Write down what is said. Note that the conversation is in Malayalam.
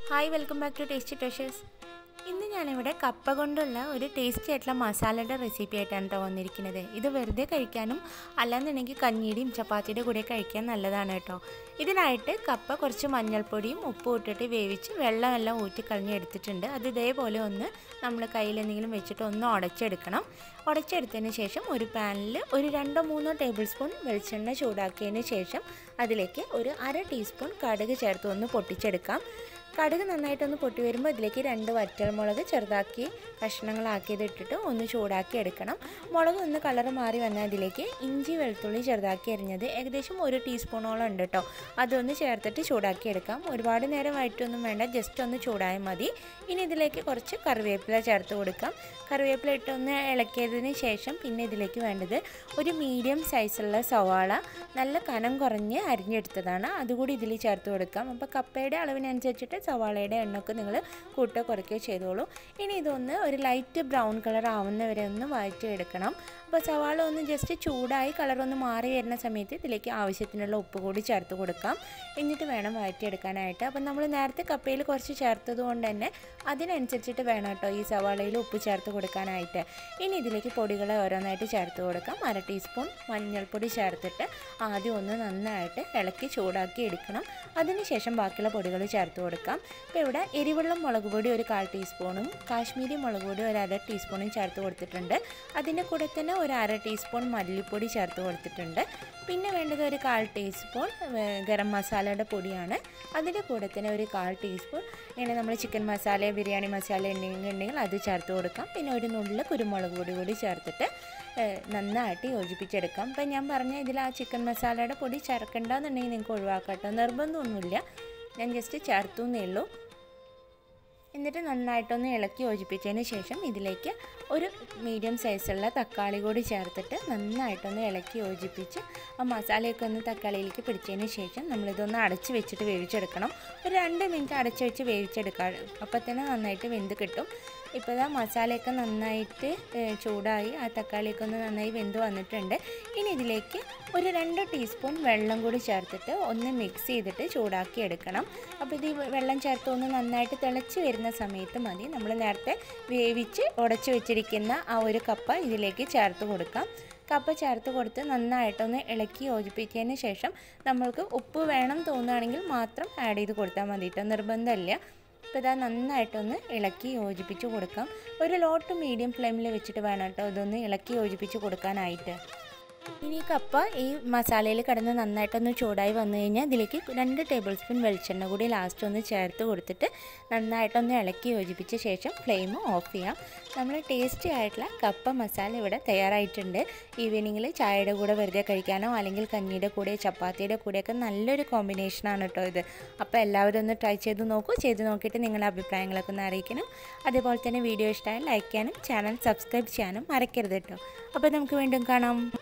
hi welcome back to tasty treasures ഇന്ന് ഞാനിവിടെ കപ്പ കൊണ്ടുള്ള ഒരു ടേസ്റ്റി ആയിട്ടുള്ള മസാലയുടെ റെസിപ്പി ആയിട്ടാണ് കേട്ടോ വന്നിരിക്കുന്നത് ഇത് വെറുതെ കഴിക്കാനും അല്ലാന്നുണ്ടെങ്കിൽ കഞ്ഞിയുടെയും ചപ്പാത്തിയുടെ കൂടെ കഴിക്കാൻ നല്ലതാണ് കേട്ടോ ഇതിനായിട്ട് കപ്പ കുറച്ച് മഞ്ഞൾപ്പൊടിയും ഉപ്പും ഇട്ടിട്ട് വേവിച്ച് വെള്ളമെല്ലാം ഊറ്റി കളഞ്ഞ് എടുത്തിട്ടുണ്ട് അത് ഇതേപോലെ ഒന്ന് നമ്മൾ കയ്യിൽ എന്തെങ്കിലും വെച്ചിട്ട് ഒന്ന് ഉടച്ചെടുക്കണം ഉടച്ചെടുത്തതിന് ശേഷം ഒരു പാനിൽ ഒരു രണ്ടോ മൂന്നോ ടേബിൾ സ്പൂൺ വെളിച്ചെണ്ണ ചൂടാക്കിയതിന് ശേഷം അതിലേക്ക് ഒരു അര ടീസ്പൂൺ കടുക് ചേർത്ത് ഒന്ന് പൊട്ടിച്ചെടുക്കാം കടുക് നന്നായിട്ടൊന്ന് പൊട്ടി വരുമ്പോൾ ഇതിലേക്ക് രണ്ട് വറ്റൽമുളക് ചെറുതാക്കി കഷ്ണങ്ങളാക്കിയത് ഇട്ടിട്ട് ഒന്ന് ചൂടാക്കി എടുക്കണം മുളക് ഒന്ന് കളർ മാറി വന്നാൽ ഇതിലേക്ക് ഇഞ്ചി വെളുത്തുള്ളി ചെറുതാക്കി അരിഞ്ഞത് ഏകദേശം ഒരു ടീസ്പൂണോളം ഉണ്ട് കേട്ടോ അതൊന്ന് ചേർത്തിട്ട് ചൂടാക്കി എടുക്കാം ഒരുപാട് നേരം വഴറ്റൊന്നും വേണ്ട ജസ്റ്റ് ഒന്ന് ചൂടായാൽ മതി ഇനി ഇതിലേക്ക് കുറച്ച് കറിവേപ്പില ചേർത്ത് കൊടുക്കാം കറിവേപ്പില ഇട്ടൊന്ന് ഇളക്കിയതിന് ശേഷം പിന്നെ ഇതിലേക്ക് വേണ്ടത് ഒരു മീഡിയം സൈസുള്ള സവാള നല്ല കനം കുറഞ്ഞ് അരിഞ്ഞെടുത്തതാണ് അതുകൂടി ഇതിൽ ചേർത്ത് കൊടുക്കാം അപ്പോൾ കപ്പയുടെ അളവിനനുസരിച്ചിട്ട് സവാളയുടെ എണ്ണൊക്കെ നിങ്ങൾ കൂട്ടോ കുറയ്ക്കുകയോ ചെയ്തോളൂ ഇനി ഇതൊന്ന് ഒരു ലൈറ്റ് ബ്രൗൺ കളർ ആവുന്ന വരെ ഒന്ന് വഴറ്റിയെടുക്കണം അപ്പോൾ സവാള ഒന്ന് ജസ്റ്റ് ചൂടായി കളറൊന്ന് മാറി വരുന്ന സമയത്ത് ഇതിലേക്ക് ആവശ്യത്തിനുള്ള ഉപ്പ് കൂടി ചേർത്ത് കൊടുക്കാം എന്നിട്ട് വേണം വഴറ്റിയെടുക്കാനായിട്ട് അപ്പം നമ്മൾ നേരത്തെ കപ്പയിൽ കുറച്ച് ചേർത്തത് കൊണ്ട് തന്നെ അതിനനുസരിച്ചിട്ട് വേണം കേട്ടോ ഈ സവാളയിൽ ഉപ്പ് ചേർത്ത് കൊടുക്കാനായിട്ട് ഇനി ഇതിലേക്ക് പൊടികൾ ഓരോന്നായിട്ട് ചേർത്ത് കൊടുക്കാം അര ടീസ്പൂൺ മഞ്ഞൾപ്പൊടി ചേർത്തിട്ട് ആദ്യം ഒന്ന് നന്നായിട്ട് ഇളക്കി ചൂടാക്കി എടുക്കണം അതിനുശേഷം ബാക്കിയുള്ള പൊടികൾ ചേർത്ത് കൊടുക്കാം ഇപ്പോൾ ഇവിടെ എരിവെള്ളം മുളക് പൊടി ഒരു കാൽ ടീസ്പൂണും കാശ്മീരി മുളക് പൊടി ഒരു അര ടീസ്പൂണും ചേർത്ത് കൊടുത്തിട്ടുണ്ട് അതിൻ്റെ കൂടെ തന്നെ ഒരു അര ടീസ്പൂൺ മല്ലിപ്പൊടി ചേർത്ത് കൊടുത്തിട്ടുണ്ട് പിന്നെ വേണ്ടത് ഒരു കാൽ ടീസ്പൂൺ ഗരം മസാലയുടെ പൊടിയാണ് അതിൻ്റെ കൂടെ തന്നെ ഒരു കാൽ ടീസ്പൂൺ ഇങ്ങനെ നമ്മൾ ചിക്കൻ മസാല ബിരിയാണി മസാല ഉണ്ടെങ്കിൽ അത് ചേർത്ത് കൊടുക്കാം പിന്നെ ഒരു നുള്ളിൽ കുരുമുളക് പൊടി കൂടി ചേർത്തിട്ട് നന്നായിട്ട് യോജിപ്പിച്ചെടുക്കാം അപ്പം ഞാൻ പറഞ്ഞ ഇതിൽ ആ ചിക്കൻ മസാലയുടെ പൊടി ചേർക്കണ്ടെന്നുണ്ടെങ്കിൽ നിങ്ങൾക്ക് ഒഴിവാക്കട്ടോ നിർബന്ധമൊന്നുമില്ല ഞാൻ ജസ്റ്റ് ചേർത്തു എന്നേ ഉള്ളൂ എന്നിട്ട് നന്നായിട്ടൊന്ന് ഇളക്കി യോജിപ്പിച്ചതിന് ശേഷം ഇതിലേക്ക് ഒരു മീഡിയം സൈസുള്ള തക്കാളി കൂടി ചേർത്തിട്ട് നന്നായിട്ടൊന്ന് ഇളക്കി യോജിപ്പിച്ച് ആ മസാലയൊക്കെ ഒന്ന് തക്കാളിയിലേക്ക് പിടിച്ചതിന് ശേഷം നമ്മളിതൊന്ന് അടച്ച് വെച്ചിട്ട് വേവിച്ചെടുക്കണം ഒരു രണ്ട് മിനിറ്റ് അടച്ച് വെച്ച് വേവിച്ചെടുക്കാം അപ്പോൾ തന്നെ നന്നായിട്ട് വെന്ത് കിട്ടും ഇപ്പോൾ ഇതാ മസാലയൊക്കെ നന്നായിട്ട് ചൂടായി ആ തക്കാളിയൊക്കെ ഒന്ന് നന്നായി വെന്ത് വന്നിട്ടുണ്ട് ഇനി ഇതിലേക്ക് ഒരു രണ്ട് ടീസ്പൂൺ വെള്ളം കൂടി ചേർത്തിട്ട് ഒന്ന് മിക്സ് ചെയ്തിട്ട് ചൂടാക്കി എടുക്കണം അപ്പോൾ ഇത് വെള്ളം ചേർത്ത് ഒന്ന് നന്നായിട്ട് തിളച്ച് വരുന്ന സമയത്ത് മതി നമ്മൾ നേരത്തെ വേവിച്ച് ഉടച്ച് വെച്ചിരിക്കുന്ന ആ ഒരു കപ്പ ഇതിലേക്ക് ചേർത്ത് കൊടുക്കാം കപ്പ ചേർത്ത് കൊടുത്ത് നന്നായിട്ടൊന്ന് ഇളക്കി യോജിപ്പിച്ചതിന് ശേഷം നമ്മൾക്ക് ഉപ്പ് വേണം തോന്നുകയാണെങ്കിൽ മാത്രം ആഡ് ചെയ്ത് കൊടുത്താൽ മതി കേട്ടോ നിർബന്ധമില്ല ഇപ്പോൾ ഇതാ നന്നായിട്ടൊന്ന് ഇളക്കി യോജിപ്പിച്ച് കൊടുക്കാം ഒരു ലോ ടു മീഡിയം ഫ്ലെയിമിൽ വെച്ചിട്ട് വേണം കേട്ടോ ഇതൊന്ന് ഇളക്കി യോജിപ്പിച്ച് കൊടുക്കാനായിട്ട് ഇനി കപ്പ ഈ മസാലയിൽ കിടന്ന് നന്നായിട്ടൊന്ന് ചൂടായി വന്നു കഴിഞ്ഞാൽ ഇതിലേക്ക് രണ്ട് ടേബിൾ സ്പൂൺ വെളിച്ചെണ്ണ കൂടി ലാസ്റ്റ് ഒന്ന് ചേർത്ത് കൊടുത്തിട്ട് നന്നായിട്ടൊന്ന് ഇളക്കി യോജിപ്പിച്ച ശേഷം ഫ്ലെയിം ഓഫ് ചെയ്യാം നമ്മൾ ടേസ്റ്റി ആയിട്ടുള്ള കപ്പ മസാല ഇവിടെ തയ്യാറായിട്ടുണ്ട് ഈവനിങ്ങിൽ ചായയുടെ കൂടെ വെറുതെ കഴിക്കാനോ അല്ലെങ്കിൽ കഞ്ഞിയുടെ കൂടെ ചപ്പാത്തിയുടെ കൂടെയൊക്കെ നല്ലൊരു കോമ്പിനേഷനാണ് കേട്ടോ ഇത് അപ്പോൾ എല്ലാവരും ഒന്ന് ട്രൈ ചെയ്ത് നോക്കൂ ചെയ്ത് നോക്കിയിട്ട് നിങ്ങളുടെ അഭിപ്രായങ്ങളൊക്കെ ഒന്ന് അറിയിക്കണം അതേപോലെ തന്നെ വീഡിയോ ഇഷ്ടമായി ലൈക്ക് ചെയ്യാനും ചാനൽ സബ്സ്ക്രൈബ് ചെയ്യാനും മറക്കരുത് കേട്ടോ അപ്പോൾ നമുക്ക് വീണ്ടും കാണാം